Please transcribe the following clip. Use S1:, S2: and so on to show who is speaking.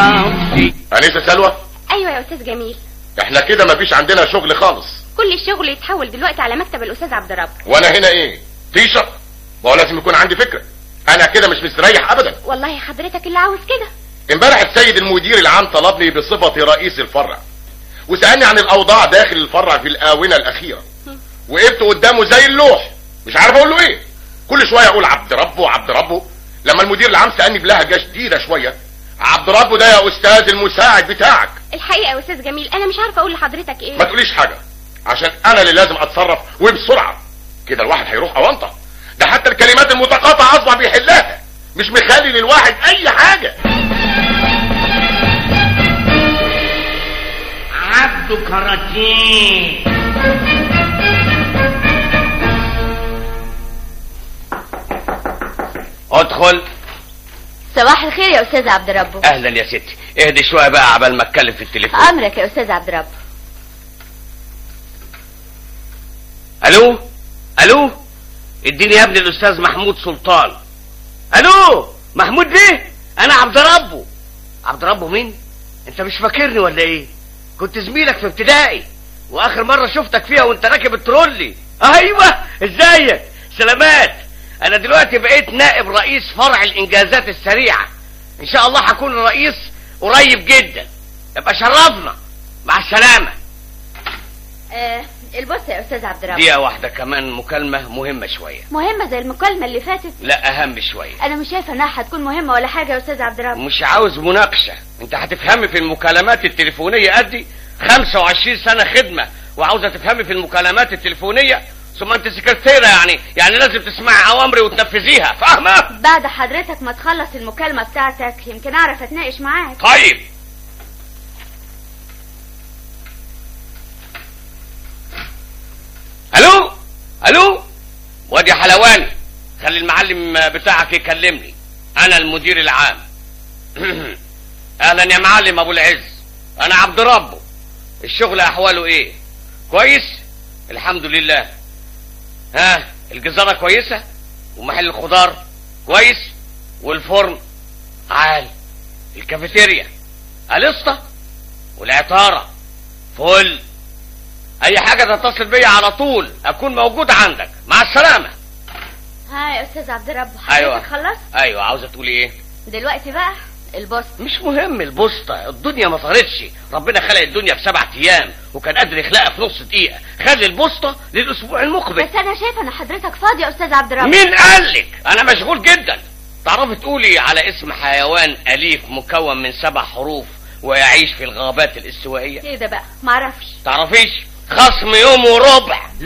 S1: ربي
S2: انسه سلوى
S3: ايوه يا استاذ جميل
S2: احنا كده مفيش عندنا شغل خالص
S3: كل الشغل يتحول دلوقتي على مكتب الاستاذ عبد الرب
S2: وانا هنا ايه طيشه ما هو لازم يكون عندي فكره انا كده مش مستريح ابدا
S3: والله حضرتك اللي عاوز كده
S2: امبارح السيد المدير العام طلبني بصفتي رئيس الفرع وسالني عن الاوضاع داخل الفرع في الاونه الاخيره وقفت قدامه زي اللوح مش عارف اقول له ايه كل شويه اقول عبد ربه عبد ربه لما المدير العام سالني بلهجه شديده شويه عبد ربه ده يا استاذ المساعد بتاعك
S3: الحقيقه يا استاذ جميل انا مش عارفه اقول لحضرتك ايه
S2: ما تقوليش حاجه عشان انا اللي لازم اتصرف وبسرعه كده الواحد هيروح اونطه ده حتى الكلمات المتقاطعه اصبح بيحلها مش مخلي للواحد اي حاجه
S1: عبده كراتين ادخل
S4: صباح الخير يا استاذ عبد ربه
S1: اهلا يا ستي اهدي شويه بقى عبال ما اتكلم في التليفون
S4: امرك يا استاذ عبد ربه
S1: الو الو اديني يا ابني الاستاذ محمود سلطان الو محمود ليه انا عبد ربه عبد ربه مين انت مش فاكرني ولا ايه كنت زميلك في ابتدائي واخر مره شفتك فيها وانت راكب الترولي ايوه ازيك سلامات انا دلوقتي بقيت نائب رئيس فرع الانجازات السريعه ان شاء الله هكون الرئيس قريب جدا يبقى شرفنا مع السلامه
S4: آه البص يا استاذ عبد ربه
S1: دقيقه واحده كمان مكالمه مهمه شويه
S4: مهمه زي المكالمه اللي فاتت
S1: لا اهم شويه
S4: انا مش شايفه انها هتكون مهمه ولا حاجه يا استاذ عبد ربه
S1: مش عاوز مناقشة انت هتفهمي في المكالمات التليفونية قدي 25 سنة خدمة وعاوزة تفهمي في المكالمات التليفونية ثم انت سكرتيرة يعني يعني لازم تسمعي اوامري وتنفذيها فاهمة
S4: بعد حضرتك ما تخلص المكالمه بتاعتك يمكن اعرف اتناقش معاك
S1: طيب الو الو وادي حلواني خلي المعلم بتاعك يكلمني انا المدير العام اهلا يا معلم ابو العز انا عبد ربه الشغل احواله ايه كويس الحمد لله ها الجزارة كويسة ومحل الخضار كويس والفرن عال الكافيتيريا الاسطى والعطارة فل اي حاجة تتصل بيا على طول اكون موجود عندك مع السلامة
S4: ها يا استاذ عبد ربه
S1: ايوه
S4: حضرتك خلصت
S1: ايوه عاوزة تقولي ايه
S4: دلوقتي بقى البص
S1: مش مهم البوسطة الدنيا ما طارتش ربنا خلق الدنيا في سبعة ايام وكان قادر يخلقها في نص دقيقة خلي البوسطة للاسبوع المقبل
S4: بس انا شايفه ان حضرتك فاضي يا استاذ عبد ربه
S1: مين قالك انا مشغول جدا تعرفي تقولي على اسم حيوان اليف مكون من سبع حروف ويعيش في الغابات الاستوائية
S4: ايه ده بقى معرفش
S1: تعرفيش خصم يوم وربع